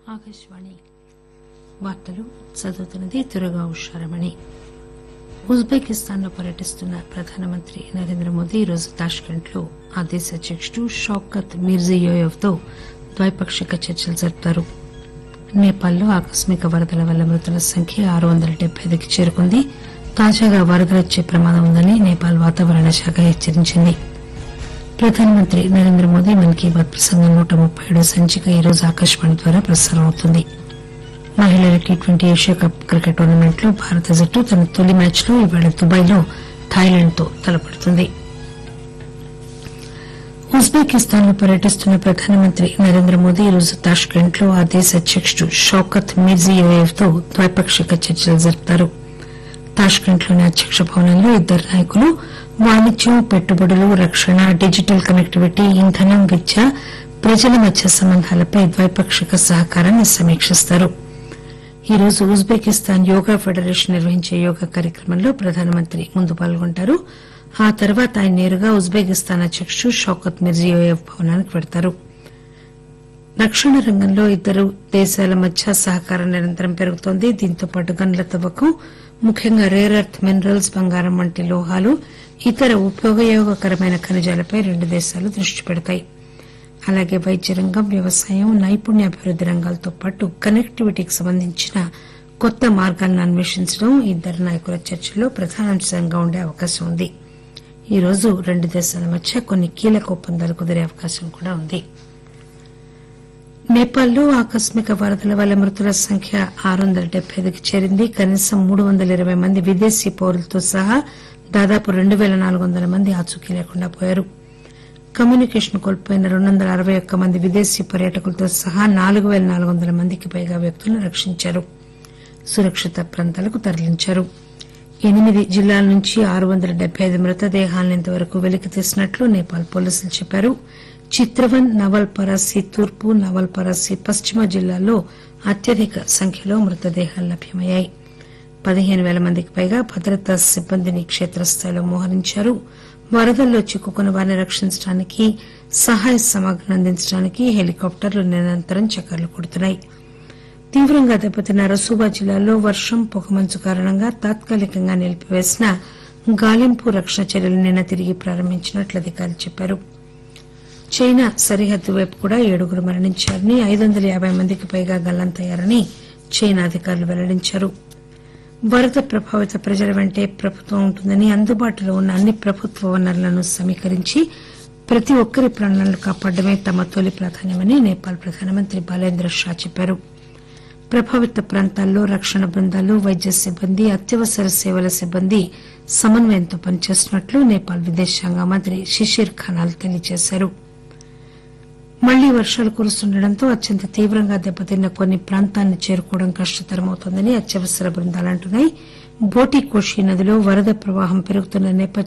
ఆకాశవాణి వార్తలు చదువుతున్నది తురగా ఉషారమణి ఉజ్బెకిస్తాన్ లో పర్యటిస్తున్న ప్రధానమంత్రి నరేంద్ర మోదీ ఈరోజు తాష్కెంట్ లో ఆ దేశ అధ్యకుడు షౌకత్ మిర్జియోయెవ్ తో ద్వైపాక్షిక చర్చలు జరుపుతారు నేపాల్లో ఆకస్మిక వరదల వల్ల మృతుల సంఖ్య ఆరు వందల డెబ్బై ఐదుకి చేరుకుంది తాజాగా వరదలొచ్చే ప్రమాదం ఉందని నేపాల్ వాతావరణ శాఖ హెచ్చరించింది ప్రధానమంత్రి నరేంద్ర మోదీ మన్ కీ బాత్ ప్రసంగం నూట ముప్పై ఏడో సంచిక ఈరోజు ఆకాశవాణి ద్వారా ప్రసారం అవుతుంది మహిళల T twenty Asia cup cricket tournament లో భారత జట్టు తన తొలి మ్యాచ్ లో ఇవాళ దుబాయ్ లో థాయిలాండ్ తో తలపడుతుంది ఉజ్బెకిస్తాన్ లో పర్యటిస్తున్న ప్రధానమంత్రి నరేంద్ర మోదీ ఈరోజు తాష్కెంట్ లో ఆ దేశ అధ్యకుడు షౌకత్ మిర్జియోయేవ్ తో ద్వైపాక్షిక చర్చలు జరుపుతారు తాష్కెంట్ లోని అధ్యక్ష భవనంలో ఇద్దరు నాయకులు వాణిజ్యం పెట్టుబడులు రక్షణ డిజిటల్ కనెక్టివిటీ ఇంధనం విద్య ప్రజల మధ్య సంబంధాలపై ద్వైపాక్షిక సహకారాన్ని సమీకిస్తారు ఈ రోజు ఉజ్బెకిస్తాన్ యోగా ఫెడరేషన్ నిర్వహించే యోగా కార్యక్రమంలో ప్రధానమంత్రి ముందు పాల్గొంటారు ఆ తర్వాత ఆయన నేరుగా ఉజ్బెకిస్తాన్ అధ్యకుడు షౌకత్ మిర్జియోయేవ్ భవనానికి వెడతారు రక్షణ రంగంలో ఇద్దరు దేశాల మధ్య సహకారం నిరంతరం పెరుగుతోంది దీంతో పాటు గనుల తవ్వకం ముఖ్యంగా రేర్ ఎర్త్ మినరల్స్ బంగారం వంటి లోహాలు ఇతర ఉపయోగకరమైన ఖనిజాలపై రెండు దేశాలు దృష్టి పెడతాయి అలాగే వైద్య రంగం వ్యవసాయం నైపుణ్యాభివృద్ది రంగాలతో పాటు కనెక్టివిటీకి సంబంధించిన కొత్త మార్గాలను అన్వేషించడం ఇద్దరు నాయకుల చర్చల్లో ప్రధానాంశంగా ఉండే అవకాశం ఉంది ఈ రోజు రెండు దేశాల మధ్య కొన్ని కీలక ఒప్పందాలు కుదిరే అవకాశం కూడా ఉంది నేపాల్లో ఆకస్మిక వరదల వల్ల మృతుల సంఖ్య ఆరు వందల డెబ్బై ఐదుకి చేరింది కనీసం మూడు వందల ఇరవై మంది విదేశీ పౌరులతో సహా దాదాపు రెండు పేల నాలుగు వందల మంది ఆచూకీ లేకుండా పోయారు కమ్యూనికేషన్ కోల్పోయిన రెండు వందల అరవై ఒక్క మంది విదేశీ పర్యాటకులతో సహా నాలుగు పేల నాలుగు వందల మందికి పైగా వ్యక్తులను రక్షించారు సురక్షిత ప్రాంతాలకు తరలించారు ఎనిమిది జిల్లాల నుంచి ఆరు వందల డెబ్బై ఐదు మృతదేహాలను ఇంతవరకు వెలికి తీసినట్లు నేపాల్ పోలీసులు చెప్పారు చిత్రవన్ నవల్ పరాసి తూర్పు నవల్ పరాసి పశ్చిమ జిల్లాల్లో అత్యధిక సంఖ్యలో మృతదేహాలు లభ్యమయ్యాయి పదిహేను పేల మందికి పైగా భద్రతా సిబ్బందిని క్షేత్రస్థాయిలో మోహరించారు వరదల్లో చిక్కుకున్న వారిని రక్షించడానికి సహాయ సమాగ్రం అందించడానికి హెలికాప్టర్లు నిరంతరం చక్కర్లు కొడుతున్నాయి తీవ్రంగా దెబ్బతిన్న రసూబా జిల్లాలో వర్షం పొగమంచు కారణంగా తాత్కాలికంగా నిలిపివేసిన గాలింపు రక్షణ చర్యలు నిన్న తిరిగి ప్రారంభించినట్లు అధికారులు చెప్పారు చైనా సరిహద్దు వైపు కూడా ఏడుగురు మరణించారని ఐదు వందల యాబై మందికి పైగా గల్లంతయ్యారని చైనా అధికారులు వెల్లడించారు వరద ప్రభావిత ప్రజల వెంటే ప్రభుత్వం ఉంటుందని అందుబాటులో ఉన్న అన్ని ప్రభుత్వ వనరులను సమీకరించి ప్రతి ఒక్కరి ప్రాణాలను కాపాడమే తమ తొలి ప్రాధాన్యమని నేపాల్ ప్రధానమంత్రి బాలేంద్ర షా చెప్పారు ప్రభావిత ప్రాంతాల్లో రక్షణ బృందాలు వైద్య సిబ్బంది అత్యవసర సేవల సిబ్బంది సమన్వయంతో పనిచేస్తున్నట్లు నేపాల్ విదేశాంగ మంత్రి షిషిర్ ఖనాల్ తెలియజేశారు మళ్లీ వర్షాలు కురుస్తుండటంతో అత్యంత తీవ్రంగా దెబ్బతిన్న కొన్ని ప్రాంతాలను చేరుకోవడం కష్టతరమవుతోందని అత్యవసర బృందాలు అంటున్నాయి బోటికోషి నదిలో వరద ప్రవాహం పెరుగుతున్న నేపథ్యంలో